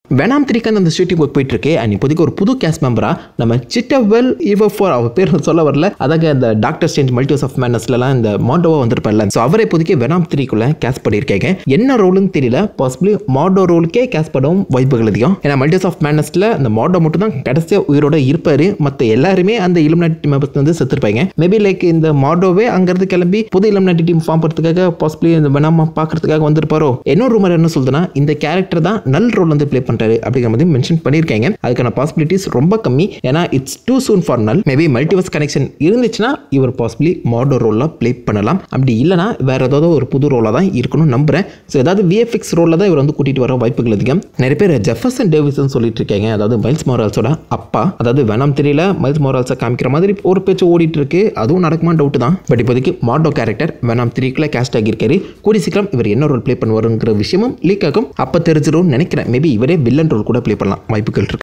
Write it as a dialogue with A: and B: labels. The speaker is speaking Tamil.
A: வெனாம் த்ரீக்கு அந்த ஷூட்டிங் ஒர்க் போயிட்டு இருக்கு அண்ட் இப்போதைக்கு ஒரு புது கேஸ் மெம்பரா நம்ம சிட்டவெல் இவ ஃபோர் அவர் பேர் சொல்ல வரல அதாக இந்த டாக்டர் ஸ்டேஞ்ச் மல்டிவர்ஸ் ஆஃப் மேனஸ்லாம் இந்த மாடோவா வந்திருப்பார்ல ஸோ அவரை இப்போதைக்கு வெனாம் த்ரீக்குள்ள கேஸ் பண்ணியிருக்காங்க என்ன ரோலுன்னு தெரியல பாசிபிளி மாடோ ரோலுக்கே கேஸ் பண்ணவும் வாய்ப்புகள் அதிகம் ஏன்னா மல்டிவர்ஸ் ஆஃப் மேனஸ்ல இந்த மாடோ மட்டும் தான் கடைசியாக உயிரோட இருப்பாரு மற்ற எல்லாருமே அந்த இலுமினாட்டி மெம்பர்ஸ் வந்து செத்துருப்பாங்க மேபி லைக் இந்த மாடோவே அங்கிருந்து கிளம்பி புது இலுமினாட்டி டீம் ஃபார்ம் பண்ணுறதுக்காக பாசிபிளி இந்த வெனாமா பார்க்கறதுக்காக வந்திருப்பாரோ இன்னொரு ரூமர் என்ன சொல்லுதுன்னா இந்த கேரக்டர் தான் நல் ரோல் வந்து ப்ளே பண்ணுறாரு அப்படிங்கிற மாதிரி மென்ஷன் பண்ணியிருக்காங்க அதுக்கான பாசிபிலிட்டிஸ் ரொம்ப கம்மி ஏன்னா it's too soon for null maybe multiverse connection இருந்துச்சுன்னா இவர் பாசிபிளி மாடோ ரோலில் ப்ளே பண்ணலாம் அப்படி இல்லைனா வேற ஏதாவது ஒரு புது ரோலாக தான் இருக்கணும்னு நம்புறேன் ஸோ ஏதாவது விஎஃப்எக்ஸ் ரோலில் தான் இவர் வந்து கூட்டிகிட்டு வர வாய்ப்புகள் அதிகம் நிறைய பேர் ஜெஃபர்சன் டேவிசன் சொல்லிட்டு இருக்காங்க அதாவது மைல்ஸ் மோரால்ஸோட அப்பா அதாவது வேணாம் தெரியல மைல்ஸ் மோரால்ஸை காமிக்கிற மாதிரி ஒரு பேச்சு ஓடிட்டு இருக்கு அதுவும் நடக்குமா டவுட் தான் பட் இப்போதைக்கு மாடோ கேரக்டர் வேணாம் த்ரீக்குள்ள கேஸ்ட் ஆகியிருக்காரு கூடி சீக்கிரம் இவர் என்ன ரோல் ப்ளே பண்ணுவாருங்கிற விஷயமும் லீக் ஆகும் அப்போ தெரிஞ்சிடும்னு நினைக்கிறேன் மேபி இவரே வில்லன் ரோல் கூட ப்ளே பண்ணலாம் வாய்ப்புகள் இருக்கு